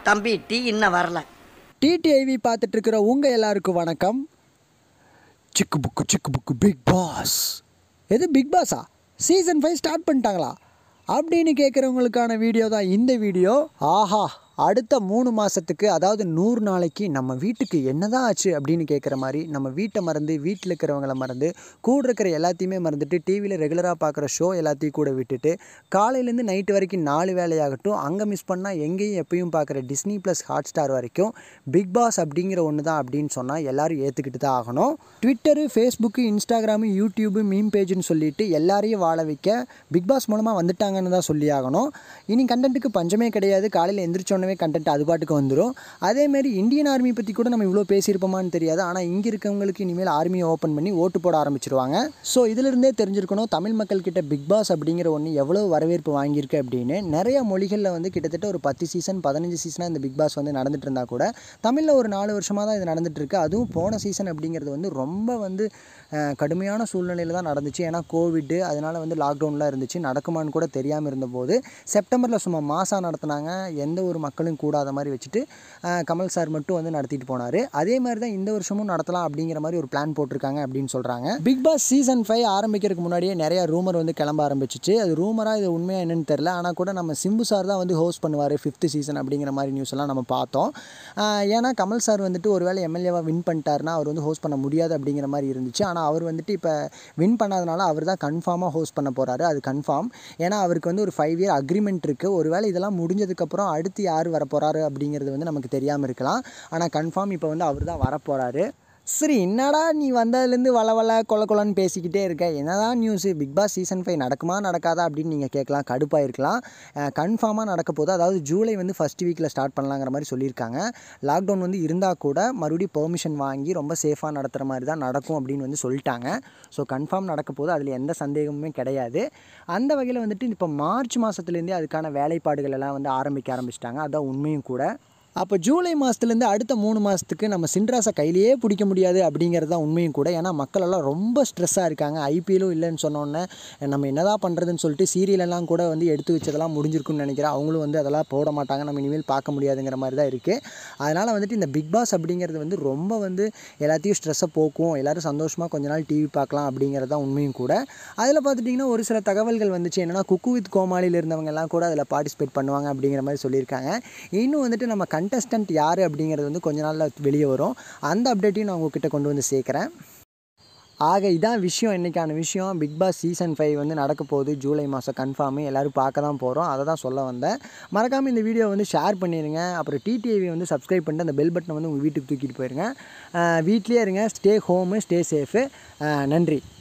தம்பி டீ இன்னும் வரல டிடிஐவி பார்த்துட்டு இருக்கிற உங்கள் எல்லாருக்கும் வணக்கம் சிக்கு புக்கு சிக்கு புக்கு பிக் பாஸ் எது பிக் பாஸா சீசன் ஃபைவ் ஸ்டார்ட் பண்ணிட்டாங்களா அப்படின்னு கேட்குறவங்களுக்கான வீடியோ தான் இந்த வீடியோ ஆஹா அடுத்த மூணு மாதத்துக்கு அதாவது நூறு நாளைக்கு நம்ம வீட்டுக்கு என்னதான் ஆச்சு அப்படின்னு கேட்குற மாதிரி நம்ம வீட்டை மறந்து வீட்டில் இருக்கிறவங்கள மறந்து கூட இருக்கிற எல்லாத்தையுமே மறந்துட்டு டிவியில் ரெகுலராக பார்க்குற ஷோ எல்லாத்தையும் கூட விட்டுட்டு காலையிலேருந்து நைட்டு வரைக்கும் நாலு வேலையாகட்டும் அங்கே மிஸ் பண்ணால் எங்கேயும் எப்பயும் பார்க்குற டிஸ்னி ப்ளஸ் ஹாட் ஸ்டார் வரைக்கும் பிக் பாஸ் அப்படிங்கிற ஒன்று தான் அப்படின்னு சொன்னால் எல்லாரும் ஏற்றுக்கிட்டு தான் ஆகணும் Twitter Facebook Instagram YouTube meme பேஜ்னு சொல்லிட்டு எல்லாரையும் வாழ வைக்க பிக் பாஸ் மூலமாக வந்துட்டாங்கன்னு தான் சொல்லி ஆகணும் இனி கண்டென்ட்டுக்கு பஞ்சமே கிடையாது காலையில் எந்திரிச்சோன்னே கண்டென்ட் அது பாட்டுக்கு வந்துடும் அதேமாரி இந்தியன் ஆர்மி பற்றி கூட நம்ம இவ்வளோ பேசியிருப்போமான்னு தெரியாது ஆனால் இங்கே இருக்கவங்களுக்கு இனிமேல் ஆர்மியை ஓப்பன் பண்ணி ஓட்டு போட ஆரம்பிச்சிருவாங்க ஸோ இதிலிருந்தே தெரிஞ்சிருக்கணும் தமிழ் மக்கள் கிட்ட பிக் பாஸ் அப்படிங்கிற ஒன்று எவ்வளோ வரவேற்பு வாங்கியிருக்கு அப்படின்னு நிறைய மொழிகளில் வந்து கிட்டத்தட்ட ஒரு பத்து சீசன் பதினஞ்சு சீசனாக இந்த பிக் பாஸ் வந்து நடந்துட்டு இருந்தால் கூட தமிழில் ஒரு நாலு வருஷமாக தான் இது நடந்துட்டு இருக்கு அதுவும் போன சீசன் அப்படிங்கிறது வந்து ரொம்ப வந்து அஹ், கடுமையான சூழ்நிலையில் தான் நடந்துச்சு ஏன்னா கோவிட்டு அதனால் வந்து லாக்டவுன்லாம் இருந்துச்சு நடக்குமான்னு கூட தெரியாமல் இருந்தபோது செப்டம்பரில் சும்மா மாதம் நடத்துனாங்க எந்த ஒரு மக்களும் கூடாத மாதிரி வச்சுட்டு அஹ், கமல் சார் மட்டும் வந்து நடத்திட்டு போனார் அதே மாதிரி தான் இந்த வருஷமும் நடத்தலாம் அப்படிங்கிற மாதிரி ஒரு பிளான் போட்டிருக்காங்க அப்படின்னு சொல்கிறாங்க பிக் பாஸ் சீசன் ஃபைவ் ஆரம்பிக்கிறதுக்கு முன்னாடியே நிறைய ரூமர் வந்து கிளம்ப ஆரம்பிச்சிச்சு அது ரூமராக இது உண்மையாக என்னன்னு தெரில ஆனால் கூட நம்ம சிம்பு சார் தான் வந்து ஹோஸ்ட் பண்ணுவார் ஃபிஃப்த்து சீசன் அப்படிங்கிற மாதிரி நியூஸ் எல்லாம் நம்ம பார்த்தோம் ஆஹ் ஏன்னா கமல் சார் வந்துட்டு ஒருவேளை எம்எல்ஏவாக வின் பண்ணிட்டாருன்னா அவர் வந்து ஹோஸ்ட் பண்ண முடியாது அப்படிங்கிற மாதிரி இருந்துச்சு ஆனால் அவர் வந்துட்டு இப்போ வின் பண்ணாதனால அவர் தான் கன்ஃபார்மாக ஹோஸ்ட் பண்ண போகிறாரு அது கன்ஃபார்ம் ஏன்னா அவருக்கு வந்து ஒரு ஃபைவ் இயர் அக்ரிமெண்ட் இருக்குது ஒருவேளை இதெல்லாம் முடிஞ்சதுக்கப்புறம் அடுத்து யார் வர போகிறாரு அப்படிங்கிறது வந்து நமக்கு தெரியாமல் இருக்கலாம் ஆனால் கன்ஃபார்ம் இப்போ வந்து அவர் தான் வரப்போகிறாரு சரி என்னடா நீ வந்ததுலேருந்து வள வள கொல கொலன்னு பேசிக்கிட்டே இருக்க என்னதான் news Bigg Boss season five நடக்குமா நடக்காதா அப்படின்னு நீங்கள் கேட்கலாம் கடுப்பாக இருக்கலாம் கன்ஃபார்மாக நடக்க போகுது அதாவது ஜூலை வந்து ஃபஸ்ட் வீக்கில் ஸ்டார்ட் பண்ணலாங்கிற மாதிரி சொல்லியிருக்காங்க லாக்டவுன் வந்து இருந்தால் கூட மறுபடியும் பெர்மிஷன் வாங்கி ரொம்ப சேஃபாக நடத்துகிற மாதிரி தான் நடக்கும் அப்படின்னு வந்து சொல்லிட்டாங்க ஸோ கன்ஃபார்ம் நடக்க போகுது அதில் எந்த சந்தேகமுமே கிடையாது அந்த வகையில் வந்துட்டு இப்போ மார்ச் மாதத்துலேருந்தே அதுக்கான வேலைப்பாடுகள் எல்லாம் வந்து ஆரம்பிக்க ஆரம்பிச்சிட்டாங்க அதான் உண்மையும் கூட அப்போ ஜூலை மாதத்துலேருந்து அடுத்த மூணு மாதத்துக்கு நம்ம சின்ராஸை கையிலேயே பிடிக்க முடியாது அப்படிங்கிறது தான் உண்மையும் கூட ஏன்னா மக்கள் எல்லாம் ரொம்ப ஸ்ட்ரெஸ்ஸாக இருக்காங்க ஐபிஎல்லும் இல்லைன்னு சொன்னோன்னே நம்ம என்னதான் பண்ணுறதுன்னு சொல்லிட்டு serial எல்லாம் கூட வந்து எடுத்து வச்சதெல்லாம் முடிஞ்சிருக்குன்னு நினைக்கிறேன் அவங்களும் வந்து அதெல்லாம் போட மாட்டாங்க நம்ம இனிமேல் பார்க்க முடியாதுங்கிற மாதிரி தான் இருக்குது அதனால் வந்துட்டு இந்த பிக் பாஸ் அப்படிங்கிறது வந்து ரொம்ப வந்து எல்லாத்தையும் ஸ்ட்ரெஸ்ஸை போக்கும் எல்லோரும் சந்தோஷமாக கொஞ்ச நாள் டிவி பார்க்கலாம் அப்படிங்கிறது தான் உண்மையும் கூட அதில் பார்த்துட்டிங்கன்னா ஒரு சில தகவல்கள் வந்துச்சு என்னென்னா குக்கு வித் கோமாளியில் இருந்தவங்க எல்லாம் கூட அதில் பார்ட்டிசிபேட் பண்ணுவாங்க அப்படிங்கிற மாதிரி சொல்லியிருக்காங்க இன்னும் வந்துட்டு நம்ம கண்டஸ்டன்ட் யார் அப்படிங்கிறது வந்து கொஞ்ச நாளில் வெளியே வரும் அந்த அப்டேட்டையும் நான் உங்ககிட்ட கொண்டு வந்து சேர்க்குறேன் ஆக இதான் விஷயம் இன்றைக்கான விஷயம் பிக் பாஸ் சீசன் ஃபைவ் வந்து நடக்க போகுது ஜூலை மாதம் கன்ஃபார்மு எல்லோரும் பார்க்க தான் போகிறோம் அதை தான் சொல்ல வந்தேன் மறக்காமல் இந்த வீடியோ வந்து ஷேர் பண்ணிடுங்க அப்புறம் டிடிவி வந்து சப்ஸ்கிரைப் பண்ணிட்டு அந்த பெல் பட்டனை வந்து உங்கள் வீட்டுக்கு தூக்கிட்டு போயிருங்க வீட்லேயே இருங்க ஸ்டே ஹோமு ஸ்டே சேஃபு நன்றி